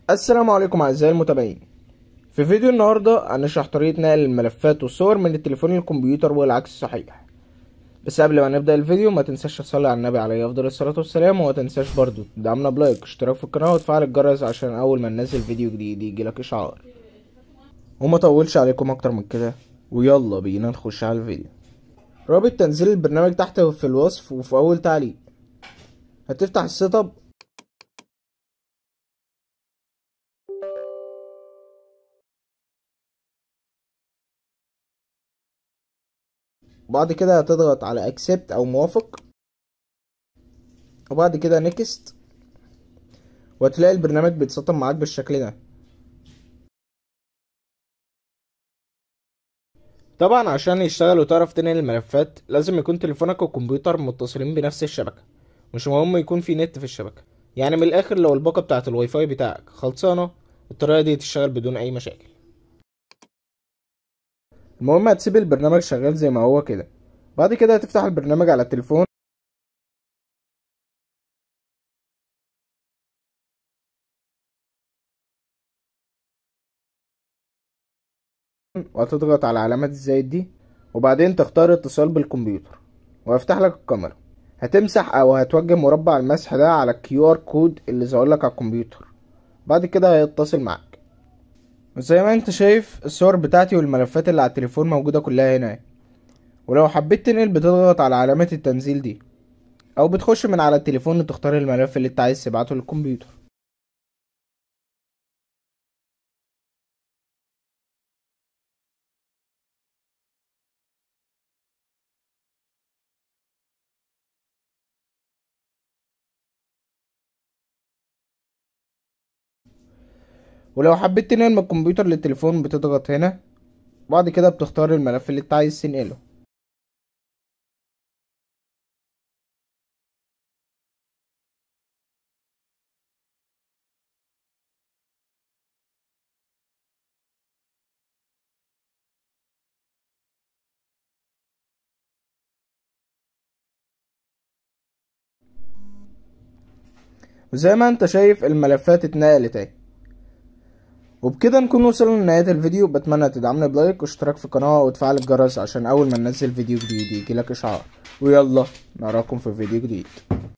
السلام عليكم اعزائي المتابعين في فيديو النهارده هنشرح طريقه نقل الملفات والصور من التليفون للكمبيوتر والعكس صحيح بس قبل ما نبدا الفيديو ما تنساش تصلي على النبي عليه افضل الصلاه والسلام وما تنساش برضو تدعمنا بلايك واشتراك في القناه وتفعل الجرس عشان اول ما ننزل فيديو جديد يجيلك اشعار وما طولش عليكم اكتر من كده ويلا بينا نخش على الفيديو رابط تنزيل البرنامج تحت في الوصف وفي اول تعليق هتفتح السيت اب وبعد كده هتضغط على accept او موافق وبعد كده next وهتلاقي البرنامج بيتسطب معاك بالشكل ده طبعا عشان يشتغل وتعرف تنقل الملفات لازم يكون تليفونك والكمبيوتر متصلين بنفس الشبكة مش مهم يكون في نت في الشبكة يعني من الاخر لو الباقة بتاعت الواي فاي بتاعك خلصانة الطريقة دي تشتغل بدون اي مشاكل المهم هتسيب البرنامج شغال زي ما هو كده بعد كده هتفتح البرنامج على التليفون وهتضغط على علامة الزائد دي وبعدين تختار اتصال بالكمبيوتر وهيفتح لك الكاميرا هتمسح او هتوجه مربع المسح ده على الكيو ار كود اللي ظهر لك على الكمبيوتر بعد كده هيتصل معاك زي ما انت شايف الصور بتاعتي والملفات اللي على التليفون موجودة كلها هنا ولو حبيت تنقل بتضغط على علامة التنزيل دي او بتخش من على التليفون وتختار الملف اللي انت عايز تبعته للكمبيوتر ولو حبيت تنقل من الكمبيوتر للتليفون بتضغط هنا وبعد كده بتختار الملف اللي انت عايز تنقله وزي ما انت شايف الملفات اتنقلت اهي وبكده نكون وصلنا لنهاية الفيديو بتمنى تدعمنا بلايك واشتراك في القناة وتفعل الجرس عشان اول ما ننزل فيديو جديد يجيلك اشعار ويلا نراكم في فيديو جديد